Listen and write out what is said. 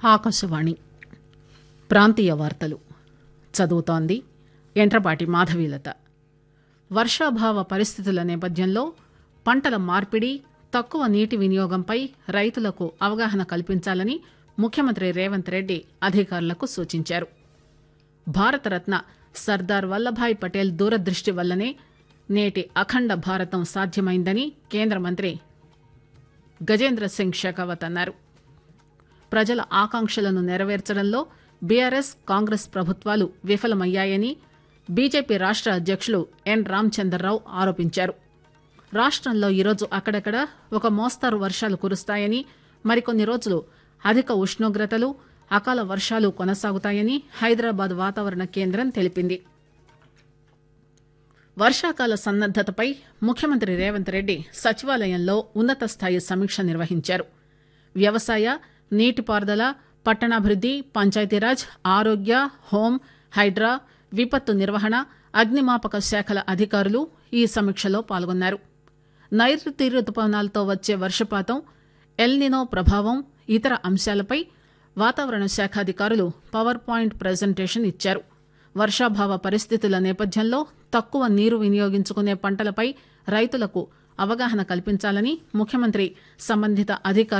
ఆకాశవాణి ప్రాంతీయ వార్తలు చదువుతోంది ఎంట్రపాటి మాధవీలత వర్షాభావ పరిస్థితుల నేపథ్యంలో పంటల మార్పిడి తక్కువ నీటి వినియోగంపై రైతులకు అవగాహన కల్పించాలని ముఖ్యమంత్రి రేవంత్ రెడ్డి అధికారులకు సూచించారు భారతరత్న సర్దార్ వల్లభాయ్ పటేల్ దూరదృష్టి వల్లనే నేటి అఖండ భారతం సాధ్యమైందని కేంద్ర మంత్రి గజేంద్ర సింగ్ షెకావత్ అన్నారు ప్రజల ఆకాంక్షలను నెరవేర్చడంలో బీఆర్ఎస్ కాంగ్రెస్ ప్రభుత్వాలు విఫలమయ్యాయని బీజేపీ రాష్ట అధ్యక్షులు ఎన్ రామచందర్రావు ఆరోపించారు రాష్టంలో ఈరోజు అక్కడక్కడ ఒక మోస్తారు వర్షాలు కురుస్తాయని మరికొన్ని రోజులు అధిక ఉష్ణోగ్రతలు అకాల వర్షాలు కొనసాగుతాయని హైదరాబాద్ వాతావరణ కేంద్రం తెలిపింది వర్షాకాల సన్నద్దతపై ముఖ్యమంత్రి రేవంత్ రెడ్డి సచివాలయంలో ఉన్నత స్థాయి సమీక్ష నిర్వహించారు వ్యవసాయ నీటిపారుదల పట్టణాభివృద్ది పంచాయతీరాజ్ ఆరోగ్య హోం హైడ్రా విపత్తు నిర్వహణ అగ్నిమాపక శాఖల అధికారులు ఈ సమీక్షలో పాల్గొన్నారు నైరుతి రుతుపవనాలతో వచ్చే వర్షపాతం ఎల్నినో ప్రభావం ఇతర అంశాలపై వాతావరణ శాఖ అధికారులు పవర్ పాయింట్ ప్రజెంటేషన్ ఇచ్చారు వర్షాభావ పరిస్థితుల నేపథ్యంలో తక్కువ నీరు వినియోగించుకునే పంటలపై రైతులకు అవగాహన కల్పించాలని ముఖ్యమంత్రి సంబంధిత అధికారులు